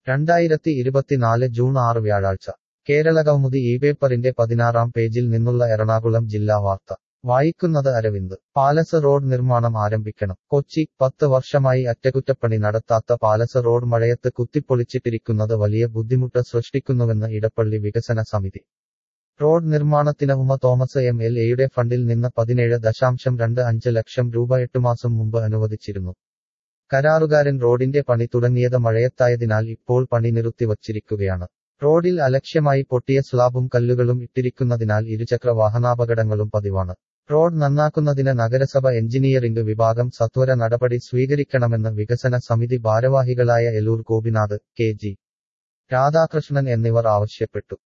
രണ്ടായിരത്തി ഇരുപത്തിനാല് ജൂൺ ആറ് വ്യാഴാഴ്ച കേരളകൗമുദി ഈ പേപ്പറിന്റെ പതിനാറാം പേജിൽ നിന്നുള്ള എറണാകുളം ജില്ലാ വാർത്ത വായിക്കുന്നത് അരവിന്ദ് പാലസ് റോഡ് നിർമ്മാണം ആരംഭിക്കണം കൊച്ചി പത്ത് വർഷമായി അറ്റകുറ്റപ്പണി നടത്താത്ത പാലസ് റോഡ് മഴയത്ത് കുത്തിപ്പൊളിച്ചിട്ടിരിക്കുന്നത് വലിയ ബുദ്ധിമുട്ട് സൃഷ്ടിക്കുന്നുവെന്ന് ഇടപ്പള്ളി വികസന സമിതി റോഡ് നിർമ്മാണത്തിന് ഉമ തോമസ് എം എൽ എയുടെ ഫണ്ടിൽ നിന്ന് പതിനേഴ് ദശാംശം രണ്ട് അഞ്ച് ലക്ഷം രൂപ എട്ടുമാസം മുമ്പ് അനുവദിച്ചിരുന്നു കരാറുകാരൻ റോഡിന്റെ പണി തുടങ്ങിയത് മഴയത്തായതിനാൽ ഇപ്പോൾ പണി നിർത്തിവച്ചിരിക്കുകയാണ് റോഡിൽ അലക്ഷ്യമായി പൊട്ടിയ സ്ലാബും കല്ലുകളും ഇട്ടിരിക്കുന്നതിനാൽ ഇരുചക്ര വാഹനാപകടങ്ങളും പതിവാണ് റോഡ് നന്നാക്കുന്നതിന് നഗരസഭ എഞ്ചിനീയറിംഗ് വിഭാഗം സത്വര നടപടി സ്വീകരിക്കണമെന്ന് വികസന സമിതി ഭാരവാഹികളായ എലൂർ ഗോപിനാഥ് കെ ജി രാധാകൃഷ്ണൻ എന്നിവർ ആവശ്യപ്പെട്ടു